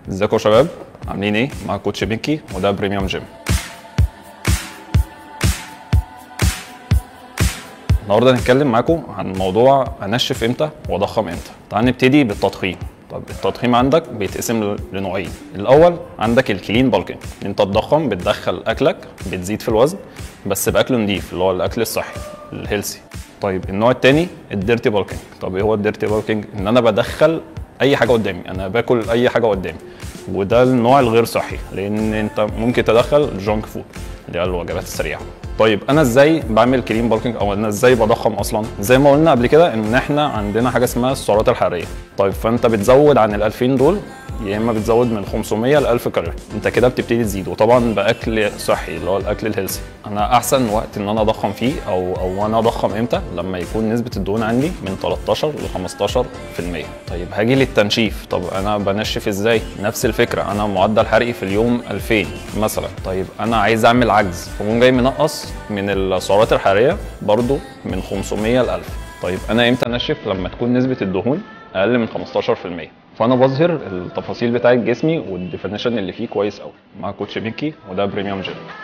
ازيكم يا شباب عاملين ايه مع كوتش بينكي وده بريميوم جيم النهارده هنتكلم معاكم عن موضوع انشف امتى واضخم امتى تعال نبتدي بالتضخيم طب التضخيم عندك بيتقسم لنوعين الاول عندك الكلين بالكينج انت تضخم بتدخل اكلك بتزيد في الوزن بس باكل نضيف اللي هو الاكل الصحي الهيلثي طيب النوع الثاني الديرتي بالكينج طب ايه هو الديرتي بالكينج ان انا بدخل اي حاجه قدامي انا باكل اي حاجه قدامي وده النوع الغير صحي لان انت ممكن تدخل جونك فود اللي هي الوجبات السريعه طيب انا ازاي بعمل كلين بالكينج او انا ازاي بضخم اصلا زي ما قلنا قبل كده ان احنا عندنا حاجه اسمها السعرات الحراريه طيب فانت بتزود عن ال 2000 دول يا اما بتزود من 500 ل 1000 كالوري انت كده بتبتدي تزيد وطبعا باكل صحي اللي هو الاكل الهيلثي انا احسن وقت ان انا اضخم فيه او او انا اضخم امتى لما يكون نسبه الدهون عندي من 13 ل 15% طيب هاجي للتنشيف طب انا بنشف ازاي نفس الفكره انا معدل حرقي في اليوم 2000 مثلا طيب انا عايز اعمل عجز فقوم جاي منقص من السعرات الحراريه برضو من 500 ل 1000 طيب انا امتى انشف لما تكون نسبه الدهون اقل من 15% فانا بظهر التفاصيل بتاعه جسمي والديفينيشن اللي فيه كويس قوي مع كوتش بيكي وده بريميوم جيم